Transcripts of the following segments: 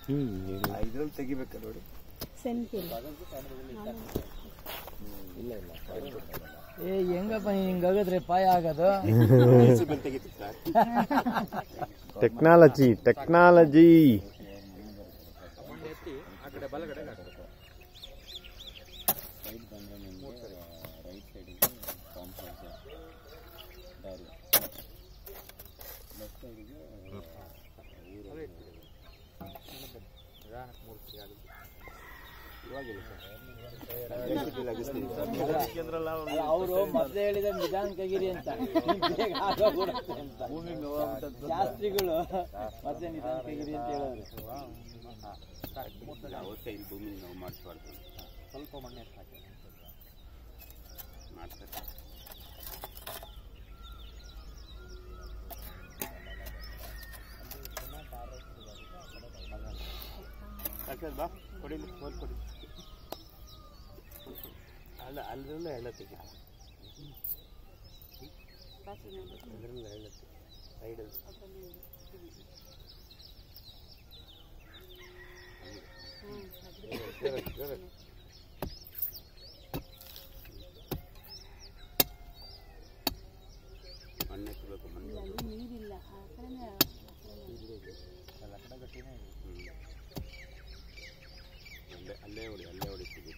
ಇದ್ರಲ್ಲಿ ತೆಗಿಬೇಕ ನೋಡಿ ಏ ಹೆಂಗಪ್ಪ ಹಿಂಗ್ ಆಗದ್ರೆ ಪಾಯ ಆಗೋದು ಟೆಕ್ನಾಲಜಿ ಟೆಕ್ನಾಲಜಿ ಅವರು ಮೊದಲೇ ಹೇಳಿದ ನಿಧಾನ ಕಗಿರಿ ಅಂತ ನೀವ್ ಬೇಗ ಆಗೋಗ್ಬಿಡುತ್ತೆ ಅಂತ ಶಾಸ್ತ್ರಿಗಳು ಮತ್ತೆ ನಿಧಾನ ಕಗಿರಿ ಅಂತ ಹೇಳೋರು ಅವಸ್ಥೆ ಇಲ್ಲಿ ಭೂಮಿ ನಾವು ಮಾಡಿಸ್ಬಾರ್ದು ಸ್ವಲ್ಪ ಮಣ್ಣೆ ಹಾಕಿ ಮಾಡ್ತಾರೆ ಸಾಕಾದ್ ಬಾ ಕೊಡಿ ಇಲ್ಲಿ, ಹೋಲ್ ಕೊಡಿ ಅಲ್ಲ ಅಲ್ಲರಲ್ಲ ಹೇಳತ್ತೀಗ ಅದರಲ್ಲ ಹೇಳತ್ತಿ ಸೈಡಲ್ಲಿ ಜೋರಾಗಿ, ಜೋರಾಗಿ. ಮಣ್ಣು ಎತ್ತಬೇಕು ಮಣ್ಣು ಅಲ್ಲೇ ಅಲ್ಲೇ ಹೊಡಿ ಅಲ್ಲೇ ಹೊಡಿತೀವಿ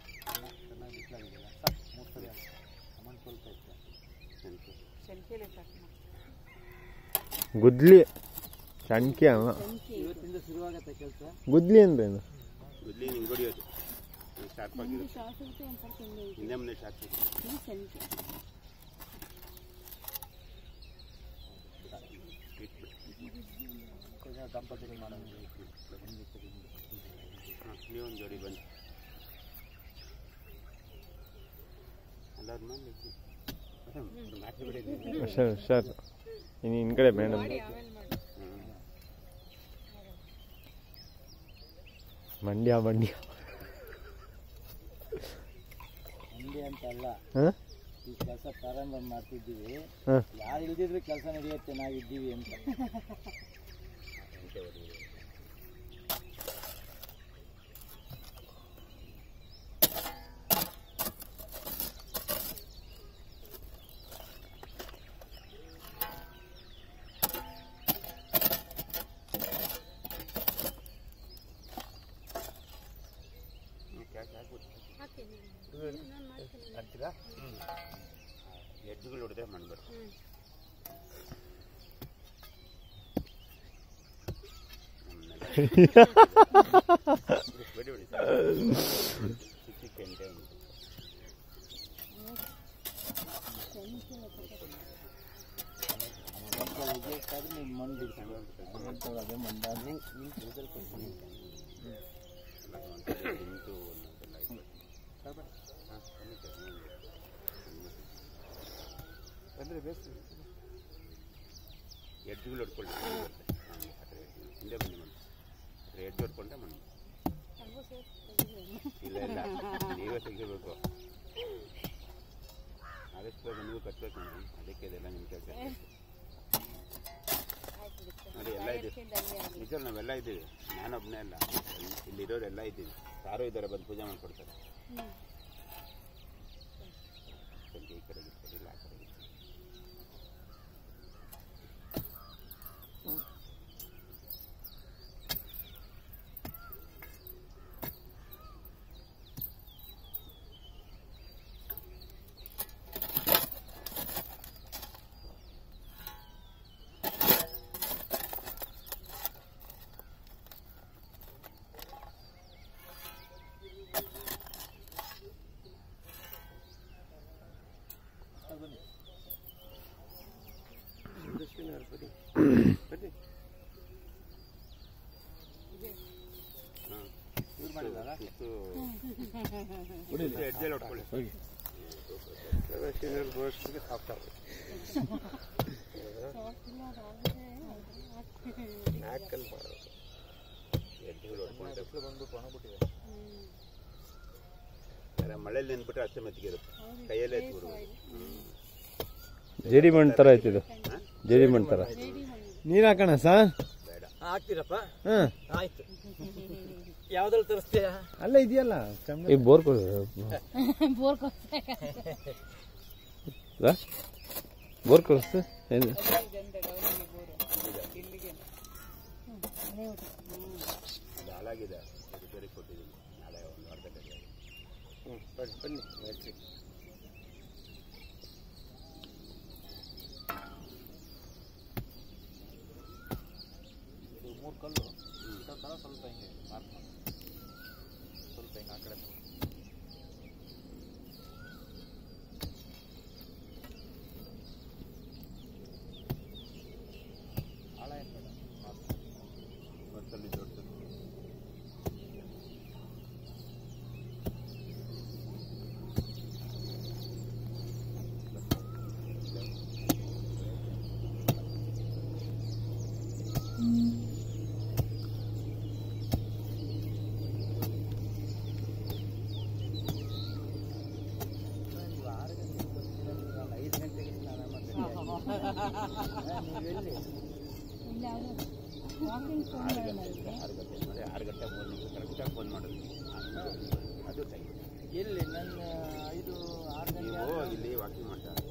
ಗುದ್ಲಿ ಶಣ್ಕಿ ಅವ ಇವತ್ತಿಂದ ಶುರುವಾಗತ್ತೆ ಕೆಲಸ ಗುದ್ಲಿ ಅಂದ್ರೇನು ಇಲ್ಲಿ ಹಿಂಗೆ ಹೊಡಿಯೋದು ಶಾರ್ಪ್ ಆಗಿರುತ್ತೆ ಹಿಂದೆ ಮುಂದೆ ಶಾರ್ಪ್ ದಂಪತಿಗಳು ಮಾಡೋದು ಹಾಂ ನೀವೊಂದು ಜೋಡಿ ಬನ್ನಿ ಎಲ್ಲರ ಮೇಲೆ ಮ್ಯಾಚ್ ಬಿಡಿದ್ದೀನಿ ಹುಷಾರ್ ಹುಷಾರ್ ಇನ್ನು ಹಿಂದ್ಗಡೆ ಮೇಡಮ್ ಮಂಡ್ಯ ಮಂಡ್ಯ ಹಂಗೆ ಅಂತ ಅಲ್ಲ ಹಾಂ ಈ ಕೆಲಸ ಪ್ರಾರಂಭ ಮಾಡ್ತಿದ್ದೀವಿ ಹಾಂ ಯಾರು ಇಲ್ದಿದ್ರು ಕೆಲಸ ನಡೆಯುತ್ತೆ ನಾವಿದ್ದೀವಿ ಅಂತ ಕ್ಯಾಚ್ ಹಾಕ್ಬಿಟ್ಟು ಹಾಕ್ತೀರಾ ಎಡ್ಜುಗಳು ಹೊಡೆದ್ರೆ ಮಣ್ಣು ಬರುತ್ತೆ ಬಿಡಿ ಬಿಡಿ ಚಿಕ್ಕ ಚಿಕ್ಕ ಎಂಟೆ ಉಂಟು ವಿಜಯಕ್ಕಾದ್ರೆ ನೀವು ಮಣ್ಣು ಬಿಡ್ತೀವಿ ಅದೇ ಮಣ್ಣಾಗಿ ನಿಂತು ಒಂದೊಂದೆಲ್ಲ ಇದು ಹಾಂ ಅಂದರೆ ಬೇಕು ಎಡ್ಜುಗಳು ಹೊಡ್ಕೊಳ್ಳಿ ಮಣ್ಣು ಬರುತ್ತೆ. ಹಾಂ, ಆ ಕಡೆ ಹಿಂದೆ ಬನ್ನಿ ಮಣ್ಣು ಆ ಕಡೆ ಎಡ್ಜು ಹೊಡ್ಕೊಂಡ್ರೆ ಮಣ್ಣು ಇಲ್ಲ ಇಲ್ಲ ನೀವೇ ತೆಗಿಬೇಕು ಆದಷ್ಟು ಬೇಗ ನೀವು ಕಟ್ಟಬೇಕು ಮೇಡಮ್ ಅದಕ್ಕೆ ಇದೆಲ್ಲ ನಿಮ್ಮ ಕೆಲಸ ನೋಡಿ ಎಲ್ಲ ಇದೆ ನಿಜ ನಾವೆಲ್ಲ ಇದ್ದೀವಿ ನಾನೊಬ್ಬನೇ ಅಲ್ಲ ಇಲ್ಲಿರೋರೆಲ್ಲ ಇದ್ದೀವಿ ಯಾರೋ ಇದ್ದಾರೆ ಬಂದು ಪೂಜೆ ಮಾಡಿಕೊಡ್ತಾರೆ ಸ್ವಲ್ಪ ಈ ಕಡೆ ಇರ್ತಾರೆ ಇಲ್ಲ ಆ ಕಡೆ ಇರ್ತಾರೆ. ಬನ್ನಿ ಬನ್ನಿ ಹಾಂ ಸುತ್ತು ಸುತ್ತು ಹೆಜ್ಜೆಲ್ಲ ಹೊಡ್ಕೊಳ್ಳಿ ಗೋಷ್ಠಿಗೆ ಸಾಫ್ಟ್ ನಾಲ್ಕಲ್ಲಿ ಮಾಡೋದು ಹೆಜ್ಜೆಗಳು ಹೊಡ್ಕೊಂಡು ಬಂದು ಕೊಣಬಿಟ್ಟಿದೆ ಮಳೆಯಲ್ಲಿ ನೆನ್ಬಿಟ್ರೆ ಅಷ್ಟೇ ಮೆತ್ತಿಗಿರುತ್ತೆ ಕೈಯಲ್ಲೇ ಎತ್ಬಿಡ್ಬೋದು ಹ್ಞೂ ಜೇಡಿ ಮಣ್ಣು ಥರ ಐತಿದು ಜೇಡಿ ಮಣ್ಣು ಥರ ನೀರು ಹಾಕೋಣ ಸರ್ ಬೇಡ ಹಾಕ್ತೀರಪ್ಪ ಹಾಂ ಆಯ್ತು ಯಾವ್ದ್ರಲ್ಲಿ ತರಿಸ್ತೀಯ ಅಲ್ಲ ಇದೆಯಲ್ಲ ಈ ಬೋರ್ ಕೊಡು ಬೋರ್ ಬೋರ್ ಕಳಿಸ್ತು ಏನು ಅದು ಹಾಳಾಗಿದೆ ರಿಪೇರಿಗೆ ಕೊಟ್ಟಿದ್ದೀನಿ ನಾಳೆ ಒಂದು ಅರ್ಧ ಗಂಟೆ ಬನ್ನಿ ಇದು ಮೂರು ಕಲ್ಲು ಇರೋ ಥರ ಸ್ವಲ್ಪ ಹಿಂಗೆ ಮಾರ್ಕ್ ಮಾಡಿ ಸ್ವಲ್ಪ ಹಿಂಗೆ ಆ ಕಡೆ ಆಳ ಏನು ಬೇಡ ಮಾತ್ರ. ಮತ್ತಲ್ಲಿ ದೊಡ್ಡದು ನೀವು ಆರು ಗಂಟೆಗೆ ಬರ್ತೀರ, ನೀವು ಅಲ್ಲಿ ಐದು ಗಂಟೆಗೆ ಸ್ನಾನ ಮಾಡ್ತೀರಿ. ನೀವು ಎಲ್ಲಿ ಇಲ್ಲ ಅದು ವಾಕಿಂಗ್ ಫೋನ್ ಮಾಡೋಣ ಆರು ಗಂಟೆ ಮಾಡಿ ಆರು ಗಂಟೆ ಮೂರು ನಿಮಿಷ ಕರೆಕ್ಟಾಗಿ ಫೋನ್ ಮಾಡೋದು ಅದು ಟೈಮ್ ಎಲ್ಲಿ ನನ್ನ ಐದು ಆರು ಗಂಟೆ ನೀವು ಇಲ್ಲಿ ವಾಕಿಂಗ್ ಮಾಡ್ತಾರೆ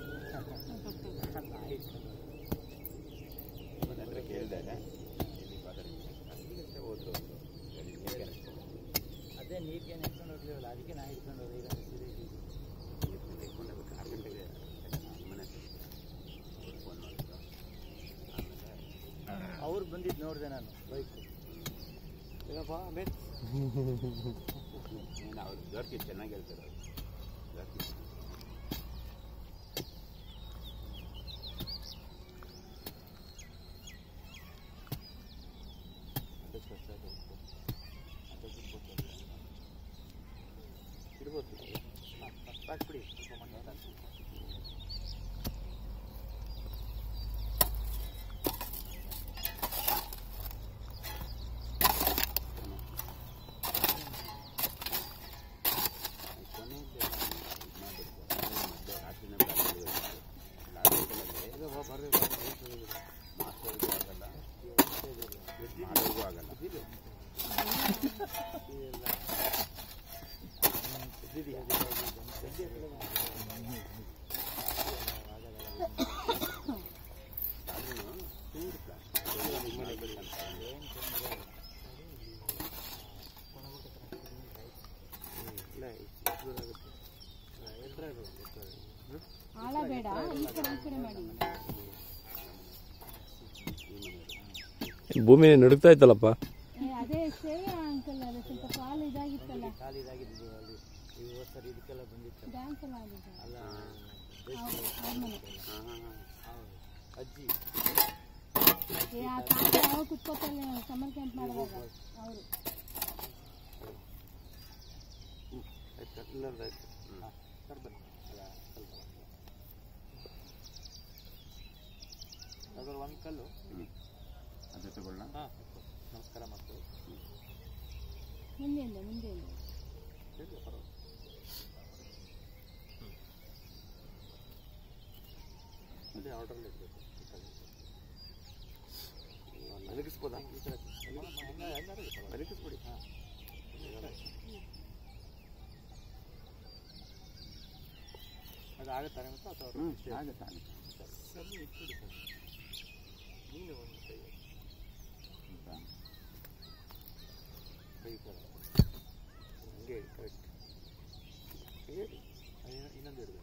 ನನ್ನ ಹತ್ರ ಕೇಳಿದಾಗ ಇಲ್ಲಿ ಬಾದರಿ ಐದು ಗಂಟೆ ಹೋದ್ರು ಅಲ್ಲಿ ನೀರಿಗೆ ಹಾಕ್ತಾರೆ. ಅದೇ ನೀರಿಗೆ ನೆಟ್ಕೊಂಡು ಹೋಗ್ಲಿವಲ್ಲ ಅದಕ್ಕೆ ನಾ ಇಟ್ಕೊಂಡು ಹೋದೆ ಈಗ ಸರಿ ನೀರು ತೆಗ್ಕೊಂಡು ಹೋಗ್ಬೇಕು. ಆರು ಗಂಟೆಗೆ ಮನೆ ಫೋನ್ ಮಾಡಿದ್ರು ಆಮೇಲೆ ಅವ್ರು ಬಂದಿದ್ದು ನೋಡಿದೆ ನಾನು ಬೈಕ್ ಏನು ಅವ್ರು ಜೋರ್ಕಿ ಚೆನ್ನಾಗಿ ಹೇಳ್ತಾರೆ ಅವ್ರು. ಜೋರ್ಕಿ ಅದಕ್ಕೆ ಹೊಸ ಬೇಕು. ಅದಕ್ಕೆ ಕೊಟ್ಟು ಇರ್ಬೋದು ಹಾಕ್ಬಿಡಿ ಸ್ವಲ್ಪ ಮಣ್ಣು ಹಾಕಿ. ಕೊನೆಯಲ್ಲಿ ಮೊದಲು ರಾತ್ರಿನ ಬ್ಯಾಗ್ ಲಾಸ್ಟಲ್ಲಿ ಮಾಸ್ಟರ್ಗೂ ಆಗಲ್ಲ ಮಾಡೋದು ಆಗಲ್ಲ ಆದ್ರೂ ಚೂರು ಪ್ಲಾಸ್ಟಿಕ್ ಮಾಡ್ಬೇಕಂತ ಆಳ ಬೇಡ ಈ ಕಡೆ ಈ ಕಡೆ ಮಾಡಿ ಭೂಮಿ ನಡುಗ್ತಾ ಇತ್ತಲ್ಲಪ್ಪ ಏ, ಅದೇ ಶ್ರೇಯ ಅಂಕಲ್ ಅದು ಸ್ವಲ್ಪ ಕಾಲು ಇದಾಗಿತ್ತಲ್ಲ ಖಾಲಿ ಇದಾಗಿದ್ದು ಅಲ್ಲಿ ಈ ಹೋದ ಸರಿ ಇದಕ್ಕೆಲ್ಲ ಬಂದಿತ್ತು ಡ್ಯಾನ್ಸ್ ಎಲ್ಲ ಆಗಿದ್ದು ಅಲ್ಲ ಅವ್ರ ಮನೆ ಹಾಂ ಹಾಂ ಹೌದು. ಅಜ್ಜಿ ಏ, ಆ ತಾತ ಯಾವ ಕುತ್ಕೋತಾರೆ ಸಮರ್ ಕ್ಯಾಂಪ್ ಮಾಡುವಾಗ ಅವರು ಸರ್ ಬನ್ನಿ ಅಲ್ಲ ಸ್ವಲ್ಪ ಅದ್ರಲ್ಲಿ ಒಂದು ಕಲ್ಲು ಹ್ಞೂ ಅದು ತಗೊಳ್ಳ ಹಾಂ ನಮಸ್ಕಾರ ಮಾಡ್ತೀವಿ ಮುಂದೆಯಿಂದ ಮುಂದೆಯಿಂದ ಹೇಳಿ ಪರವಾಗಿಲ್ಲ ಅದೇ ಆರ್ಡ್ರಲ್ಲಿ ಇರಬೇಕು ಮಲಗಿಸ್ಬೋದಾ ಈ ಕಡೆ ಮಲಗಿಸ್ಬಿಡಿ ಹಾಂ ಅದು ಆಗುತ್ತಾ ನಿಮ್ಗೆ ಅಥವಾ ಹ್ಞೂ ಆಗುತ್ತೆ ಆಗುತ್ತೆ ಸರಿ ಇಟ್ಬಿಡಿ ಸರ್ ನೀನು ಒಂದು ಕೈ ಹೌದಾ? ಕೈ ಸರ್ ಹಂಗೆ ಕರೆಕ್ಟ್ ಹೇಳಿ ಅದೇನೋ ಇನ್ನೊಂದು ಹಿಡಿದು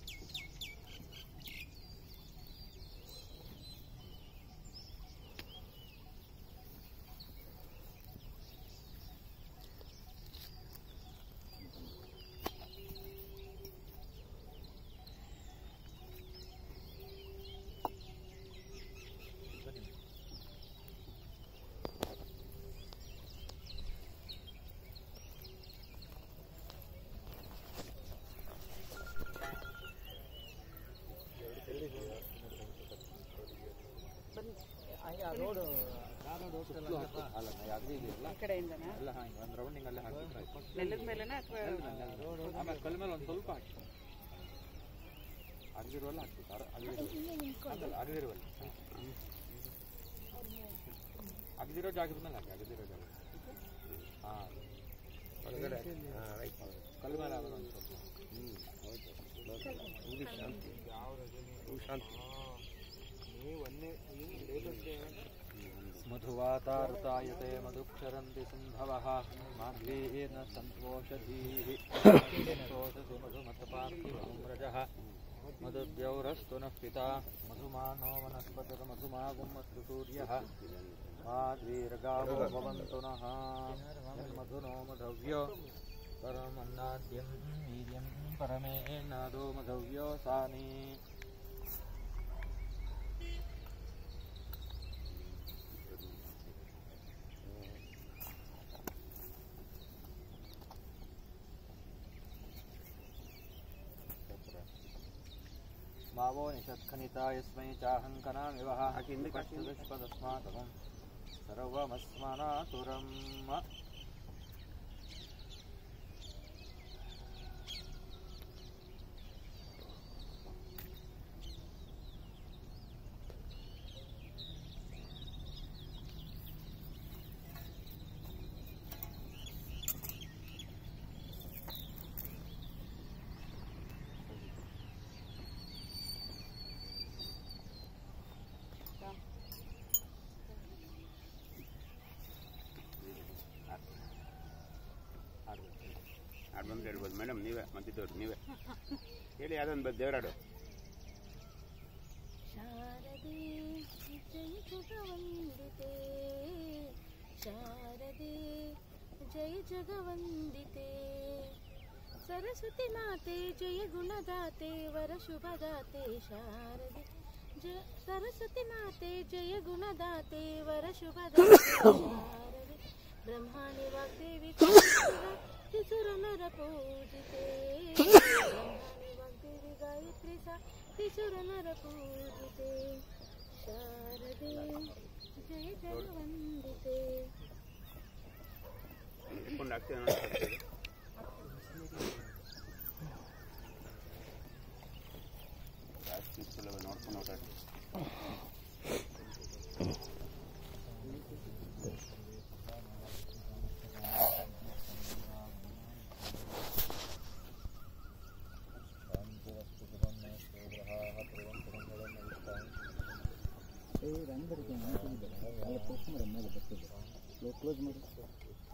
ಹಂಗೆ ಆ ರೋಡು ಆ ರೋಡ್ ಹೋಗ್ತಲ್ಲ ಅಲ್ಲ ಯಾವ್ದು ಇದೆಯಲ್ಲ ಈ ಕಡೆಯಿಂದನಾ ಎಲ್ಲ ಹಾಗೆ ಒಂದು ರೌಂಡಿಂಗ್ ಅಲ್ಲೇ ಹಾಕಿದ್ರೆ ಆಯ್ತು ನೆಲದ ಮೇಲೆನಾ ಅಥವಾ ರೋಡ್ ಆಮೇಲೆ ಕಲ್ ಮೇಲೆ ಒಂದು ಸ್ವಲ್ಪ ಹಾಕಿ ಅಗದಿರುವಲ್ಲ ಹಾಕ್ಬೇಕು ಅರ- ಅಗದಿರುವಲ್ಲ ಅದಲ್ಲ ಅಗದಿರುವಲ್ಲ ಅಗದಿರೋ ಜಾಗದ ಮೇಲೆ ಹಾಕಿ ಅಗದಿರೋ ಜಾಗ ಹಾಂ ಒಳಗಡೆ ಹಾಂ ರೈಟ್ ಕಲ್ಲು ಮೇಲೆ ಆಗೋದು ಒಂದು ಸ್ವಲ್ಪ मधुवातारुतायते मधुक्षरन्ति सिन्धवः माध्वीर्न सन्तोषधीः सन्तोषसि मधुमतपार्थिवं रजः मधुद्यौरस्तु नः पिता मधुमानो वनस्पतिर्मधुमागुमस्तु सूर्यः माध्वीर्गावो भवन्तु नः यन्मधुनो मधव्यो परमन्नाद्यं वीर्यं परमेणादो मधव्यो सानि भावो निषत्खनिता यस्मै चाहङ्कनामि वः दुष्पदस्माकमं सर्वमस्मनातुरम् ಹಾಡು ಬಂದ್ರೆ ಹೇಳ್ಬೋದು ಮೇಡಮ್ ನೀವೇ ಮತ್ತಿದ್ದವ್ರು ನೀವೇ ಹೇಳಿ ಅದೊಂದು ಬದ್ ದೇವರಾಡು ಶಾರದೆ ಜಯ ಜಗವಂದಿತೆ ಶಾರದೆ ಜಯ ಜಗವಂದಿತೆ ಸರಸ್ವತಿ ಮಾತೆ ಜಯ ಗುಣದಾತೆ ವರ ಶುಭದಾತೆ ಶಾರದೆ ಜಯ ಸರಸ್ವತಿ ಮಾತೆ ಜಯ ಗುಣದಾತೆ ವರ ಶುಭದಾತೆ ಶಾರದೆ ಬ್ರಹ್ಮಾಣಿ ವಾಗ್ದೇವಿ ತಿಸುರ ನರ ಪೂಜಿತೆ ಬ್ರಹ್ಮಾಣಿ ವಾಗ್ದೇವಿ ಗಾಯತ್ರಿ ಸಾ ತಿಸುರ ನರ ಪೂಜಿತೆ ಶಾರದೆ ಜಯ ಜಗವಂದಿತೆ ಇಟ್ಕೊಂಡು ಆಗ್ತದೆ ನೋಡಿ ಜಾಸ್ತಿ ಸುಲಭ ನೋಡ್ಕೊಂಡು ಓಡಾಡಿ ಕ್ಲೋಸ್ ಮಾಡಿ